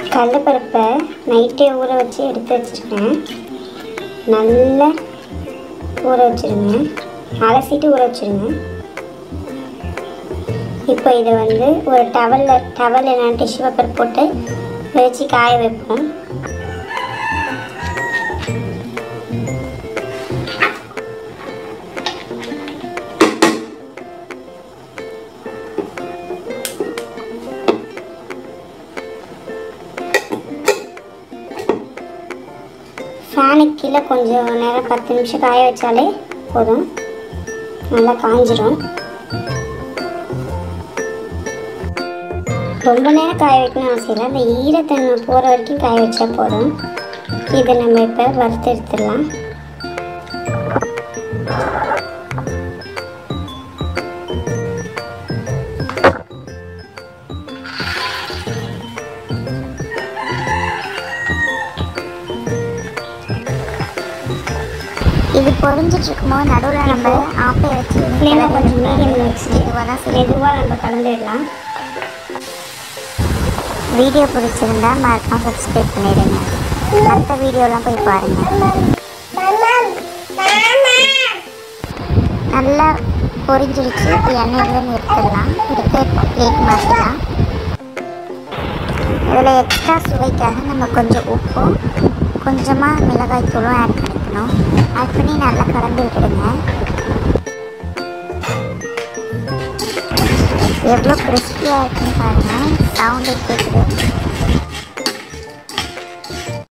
கடலைப்பருப்பை நைட்டே ஊற வச்சு எடுத்து வச்சுருக்கேன் நல்லா ஊற வச்சுருங்க அலசிட்டு ஊற வச்சுருங்க இப்போ இதை வந்து ஒரு டவலில் டவல் இல்லைனா டிஷ்யூ பேப்பர் போட்டு வச்சு காய வைப்போம் ஃபேனுக்கு கீழே கொஞ்சம் நேரம் பத்து நிமிஷம் காய வச்சாலே போதும் நல்லா காஞ்சிரும் ரொம்ப நேரம் காய வைக்கணும் அவசியம் இல்லை அந்த ஈரத்தன்மை போகிற வரைக்கும் காய வச்சா போதும் இதை நம்ம இப்போ வறுத்து எடுத்துடலாம் இது பொரிஞ்சிட்டு இருக்கும்போது நடுவில் நம்ம ஆப்பை வச்சு ஃப்ளேமை கொஞ்சம் மீடியமில் வச்சுட்டு இதுவாக தான் செய்யணும் மெதுவாக நம்ம கலந்துடலாம் வீடியோ பிடிச்சிருந்தா மறக்காம சப்ஸ்கிரைப் பண்ணிடுங்க மற்ற வீடியோலாம் போய் பாருங்க நல்லா பொரிஞ்சிருச்சு இப்போ எண்ணெயிலேருந்து எடுத்துடலாம் எடுத்து பிளேட் மாற்றிடலாம் இதில் எக்ஸ்ட்ரா சுவைக்காக நம்ம கொஞ்சம் உப்பும் கொஞ்சமாக மிளகாய் தூளும் ஆட் பண்ணிக்கணும் ஆட் பண்ணி நல்லா கலந்து விட்டுடுங்க எவ்வளோ கிறிஸ்பியாக இருக்குன்னு பாருங்கள் சவுண்டு கேட்குது